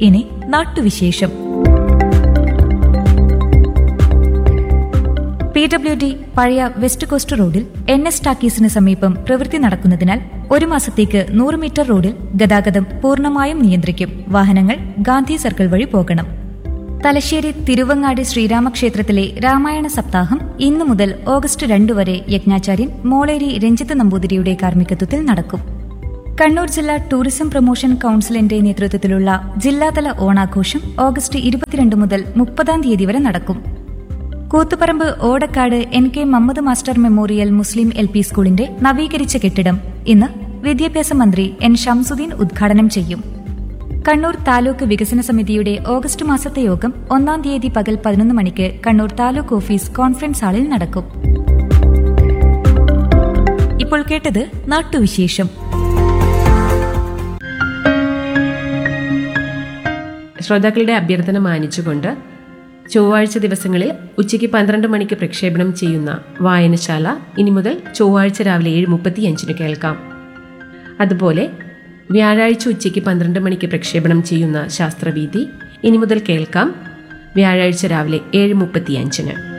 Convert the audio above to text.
ഇനി നാട്ടുവിശേഷം P W D പഴയ വെസ്റ്റ് കോസ്റ്റ് റോഡിൽ എൻ എസ് ടാക്കീസിന് സമീപം പ്രവൃത്തി നടക്കുന്നതിനാൽ ഒരു മാസത്തേക്ക് നൂറ് മീറ്റർ റോഡിൽ ഗതാഗതം പൂർണ്ണമായും നിയന്ത്രിക്കും വാഹനങ്ങൾ ഗാന്ധി സർക്കിൾ വഴി പോകണം തലശ്ശേരി തിരുവങ്ങാടി ശ്രീരാമക്ഷേത്രത്തിലെ രാമായണ സപ്താഹം ഇന്നു മുതൽ ഓഗസ്റ്റ് രണ്ടു വരെ യജ്ഞാചാര്യൻ മോളേരി രഞ്ജിത്ത് നമ്പൂതിരിയുടെ കാർമ്മികത്വത്തിൽ നടക്കും കണ്ണൂർ ജില്ലാ ടൂറിസം പ്രൊമോഷൻ കൌൺസിലിന്റെ നേതൃത്വത്തിലുള്ള ജില്ലാതല ഓണാഘോഷം ഓഗസ്റ്റ് ഇരുപത്തിരണ്ട് മുതൽ മുപ്പതാം തീയതി വരെ നടക്കും Koothuparamba Odakkad N K Mammad master memorial Muslim L P സ്കൂളിന്റെ നവീകരിച്ച കെട്ടിടം ഇന്ന് വിദ്യാഭ്യാസ മന്ത്രി എൻ ഷംസുദ്ദീൻ ഉദ്ഘാടനം ചെയ്യും കണ്ണൂർ താലൂക്ക് വികസന സമിതിയുടെ ഓഗസ്റ്റ് മാസത്തെ യോഗം ഒന്നാം തീയതി പകൽ പതിനൊന്ന് മണിക്ക് കണ്ണൂർ താലൂക്ക് ഓഫീസ് കോൺഫറൻസ് ഹാളിൽ നടക്കും ഇപ്പോൾ കേട്ടത് നാട്ടുവിശേഷം ശ്രോതാക്കളുടെ അഭ്യർത്ഥന മാനിച്ചുകൊണ്ട് ചൊവ്വാഴ്ച ദിവസങ്ങളിൽ ഉച്ചയ്ക്ക് പന്ത്രണ്ട് മണിക്ക് പ്രക്ഷേപണം ചെയ്യുന്ന വായനശാല ഇനി മുതൽ ചൊവ്വാഴ്ച രാവിലെ ഏഴ് മുപ്പത്തിയഞ്ചിന് കേൾക്കാം അതുപോലെ വ്യാഴാഴ്ച ഉച്ചയ്ക്ക് പന്ത്രണ്ട് മണിക്ക് പ്രക്ഷേപണം ചെയ്യുന്ന ശാസ്ത്രവീതി ഇനി മുതൽ കേൾക്കാം വ്യാഴാഴ്ച രാവിലെ ഏഴ് മുപ്പത്തിയഞ്ചിന്